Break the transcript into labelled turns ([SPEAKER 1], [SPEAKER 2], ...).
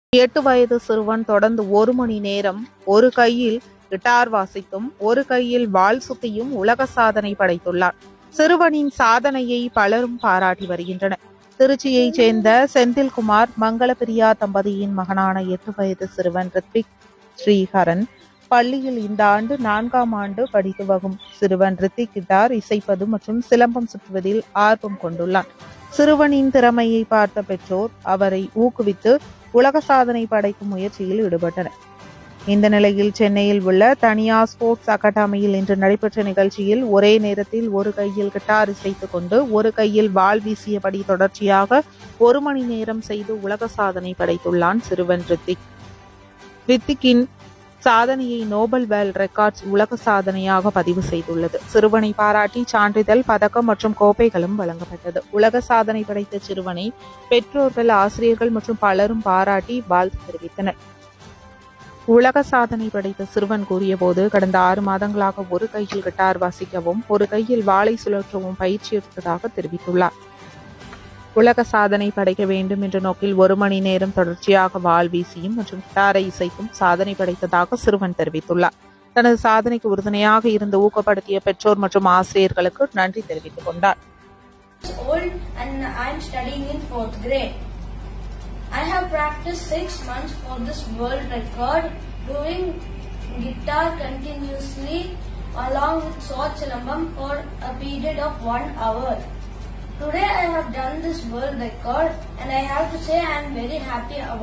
[SPEAKER 1] எட்டு வயது சிறுவன் தொடர்ந்து ஒரு மணி நேரம் ஒரு கையில் கிட்டார் வாசித்தும் ஒரு கையில் வாள் சுத்தியும் உலக சாதனை படைத்துள்ளார் சிறுவனின் சாதனையை பலரும் பாராட்டி வருகின்றனர் திருச்சியைச் சேர்ந்த செந்தில்குமார் மங்களபிரியா தம்பதியின் மகனான எட்டு வயது சிறுவன் ரித்விக் ஸ்ரீஹரன் பள்ளியில் இந்த ஆண்டு நான்காம் ஆண்டு படித்து வரும் சிறுவன் ரித்திக் கிட்டார் இசைப்பது மற்றும் சிலம்பம் சுற்றுவதில் ஆர்வம் கொண்டுள்ளான் சிறுவனின் திறமையை பார்த்த பெற்றோர் அவரை ஊக்குவித்து உலக சாதனை படைக்கும் முயற்சியில் ஈடுபட்டனர் இந்த நிலையில் சென்னையில் உள்ள தனியார் ஸ்போர்ட்ஸ் அகாடமியில் இன்று நடைபெற்ற நிகழ்ச்சியில் ஒரே நேரத்தில் ஒரு கையில் கிட்டார் இசைத்துக் கொண்டு ஒரு கையில் வாள் வீசியபடி தொடர்ச்சியாக ஒரு மணி நேரம் செய்து உலக சாதனை படைத்துள்ளான் சிறுவன் ரித்திக் ரித்திக்கின் சாதனையை நோபல் வேர்ல்ட் ரெக்கார்ட்ஸ் உலக சாதனையாக பதிவு செய்துள்ளது சிறுவனை பாராட்டி சான்றிதழ் பதக்கம் மற்றும் கோப்பைகளும் வழங்கப்பட்டது உலக சாதனை படைத்த சிறுவனை பெற்றோர்கள் ஆசிரியர்கள் மற்றும் பலரும் பாராட்டி வாழ்த்து தெரிவித்தனர் உலக சாதனை படைத்த சிறுவன் கூறியபோது கடந்த ஆறு மாதங்களாக ஒரு கையில் கிட்டார் வாசிக்கவும் ஒரு கையில் வாளை சுழற்றவும் பயிற்சி எடுத்ததாக தெரிவித்துள்ளார் உலக சாதனை படைக்க வேண்டும் என்ற நோக்கில் ஒரு மணி நேரம் தொடர்ச்சியாக வாள் வீசியும் மற்றும் கிட்டாரை இசைத்தும் சாதனை படைத்ததாக சிறுவன் தெரிவித்துள்ளார் தனது சாதனைக்கு உறுதுணையாக இருந்து ஊக்கப்படுத்திய பெற்றோர் மற்றும் ஆசிரியர்களுக்கு நன்றி தெரிவித்துக் கொண்டார்
[SPEAKER 2] old and I'm studying in fourth grade. I have practiced six months for this world record, doing guitar continuously along with sword silambam for a period of one hour. Today I have done this world record and I have to say I am very happy about